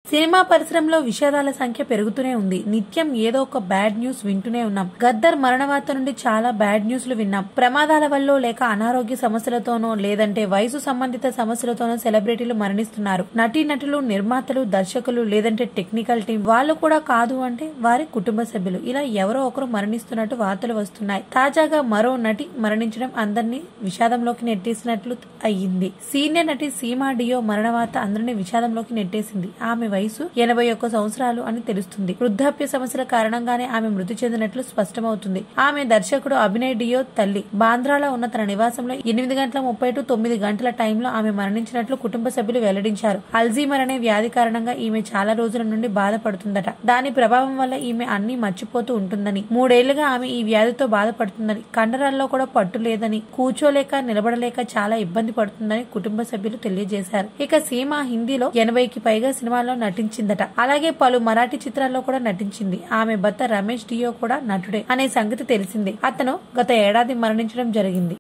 cinema పరిశ్రమలో విషాదాల సంఖ్య పెరుగుతూనే ఉంది నిత్యం ఏదో ఒక బ్యాడ్ న్యూస్ వింటూనే ఉన్నాం గద్దర్ మరణ వార్త నుండి చాలా బ్యాడ్ న్యూస్లు విన్నాం ప్రమాదాల వల్ల లేక అనారోగ్య సమస్యలతోనో లేదంటే వయసు సంబంధిత సమస్యలతోనో సెలబ్రిటీలు మరణిస్తున్నారు నటీ నటులు నిర్మాతలు దర్శకులు లేదంటే టెక్నికల్ టీం వాళ్ళు కూడా కాదు అంటే వారి కుటుంబ సభ్యులు ఇలా ఎవరో ఒకరు మరణిస్తున్నట్టు వార్తలు వస్తున్నాయి తాజాగా మరో నటి మరణించడం అందరినీ విషాదంలోకి నెట్టేసినట్లు అయ్యింది సీనియర్ నటి సీమా డియో మరణ వార్త అందరినీ విషాదంలోకి నెట్టేసింది ఆమె వయసు ఎనభై ఒక్క సంవత్సరాలు అని తెలుస్తుంది వృద్ధాప్య సమస్యల కారణంగానే ఆమె మృతి చెందినట్లు స్పష్టమవుతుంది ఆమె దర్శకుడు అభినయ్ డియో తల్లి బాంద్రాలో ఉన్న తన నివాసంలో ఎనిమిది గంటల ముప్పై టు తొమ్మిది గంటల టైంలో ఆమె మరణించినట్లు కుటుంబ సభ్యులు వెల్లడించారు అల్జీమర్ అనే వ్యాధి కారణంగా ఈమె చాలా రోజుల నుండి బాధపడుతుందట దాని ప్రభావం వల్ల ఈమె అన్ని మర్చిపోతూ ఉంటుందని మూడేళ్లుగా ఆమె ఈ వ్యాధితో బాధపడుతుందని కండరాల్లో కూడా పట్టు లేదని కూర్చోలేక నిలబడలేక చాలా ఇబ్బంది పడుతుందని కుటుంబ సభ్యులు తెలియజేశారు ఇక సీమ హిందీలో ఎనభైకి పైగా సినిమాల్లో నటించిందట అలాగే పలు మరాఠీ చిత్రాల్లో కూడా నటించింది ఆమె భర్త రమేష్ డియో కూడా నటుడే అనే సంగతి తెలిసిందే అతను గత ఏడాది మరణించడం జరిగింది